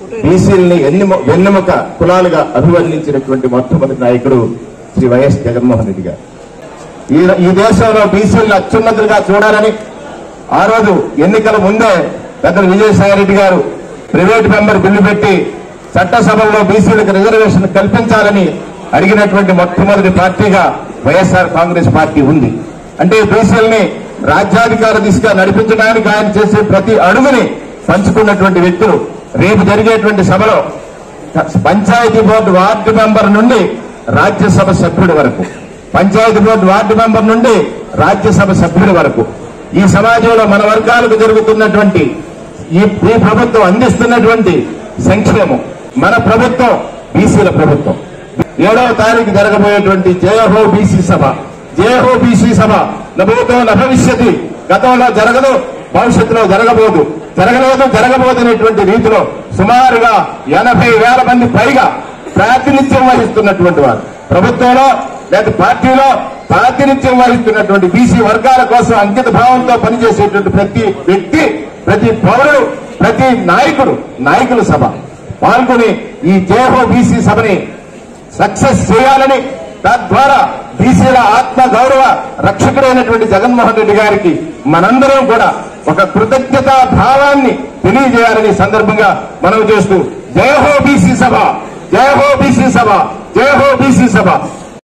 బీసీలని ఎన్ని వెన్నెముక కులాలుగా అభివర్ణించినటువంటి మొట్టమొదటి నాయకుడు శ్రీ వైఎస్ జగన్మోహన్ రెడ్డి గారు ఈ ఈ దేశంలో బీసీలను అత్యున్నతులుగా చూడాలని ఆ రోజు ఎన్నికల ముందే పెద్దలు విజయసాయి రెడ్డి గారు ప్రైవేట్ మెంబర్ బిల్లు పెట్టి చట్టసభల్లో బీసీలకు రిజర్వేషన్ కల్పించాలని అడిగినటువంటి మొట్టమొదటి పార్టీగా వైఎస్ఆర్ కాంగ్రెస్ పార్టీ ఉంది అంటే బీసీలని రాజ్యాధికార దిశగా నడిపించడానికి ఆయన చేసే ప్రతి అడుగుని పంచుకున్నటువంటి వ్యక్తులు రేపు జరిగేటువంటి సభలో పంచాయతీ బోర్డు వార్డు మెంబర్ నుండి రాజ్యసభ సభ్యుడి వరకు పంచాయతీ బోర్డు వార్డు మెంబర్ నుండి రాజ్యసభ సభ్యుడి వరకు ఈ సమాజంలో మన వర్గాలకు జరుగుతున్నటువంటి ఈ ఈ ప్రభుత్వం అందిస్తున్నటువంటి సంక్షేమం మన ప్రభుత్వం బీసీల ప్రభుత్వం ఏడవ తారీఖు జరగబోయేటువంటి జయహో బీసీ సభ జయహో బీసీ సభ నభూతో నభవిష్యతి గతంలో జరగదు భవిష్యత్తులో జరగబోదు జరగలేదు జరగబోదనేటువంటి రీతిలో సుమారుగా ఎనభై వేల మంది పైగా ప్రాతినిధ్యం వహిస్తున్నటువంటి వారు ప్రభుత్వంలో లేదా పార్టీలో ప్రాతినిధ్యం వహిస్తున్నటువంటి బీసీ వర్గాల కోసం అంకిత భావంతో పనిచేసేటువంటి ప్రతి వ్యక్తి ప్రతి పౌరుడు ప్రతి నాయకుడు నాయకుల సభ పాల్గొని ఈ జేహో బీసీ సభని సక్సెస్ చేయాలని తద్వారా బీసీల ఆత్మ గౌరవ రక్షకుడైనటువంటి జగన్మోహన్ రెడ్డి గారికి మనందరం కూడా ఒక కృతజ్ఞతా భావాన్ని తెలియజేయాలని ఈ సందర్భంగా మనం చేస్తూ జయహో బీసీ సభ జయహో బీసీ సభ జయహో బీసీ సభ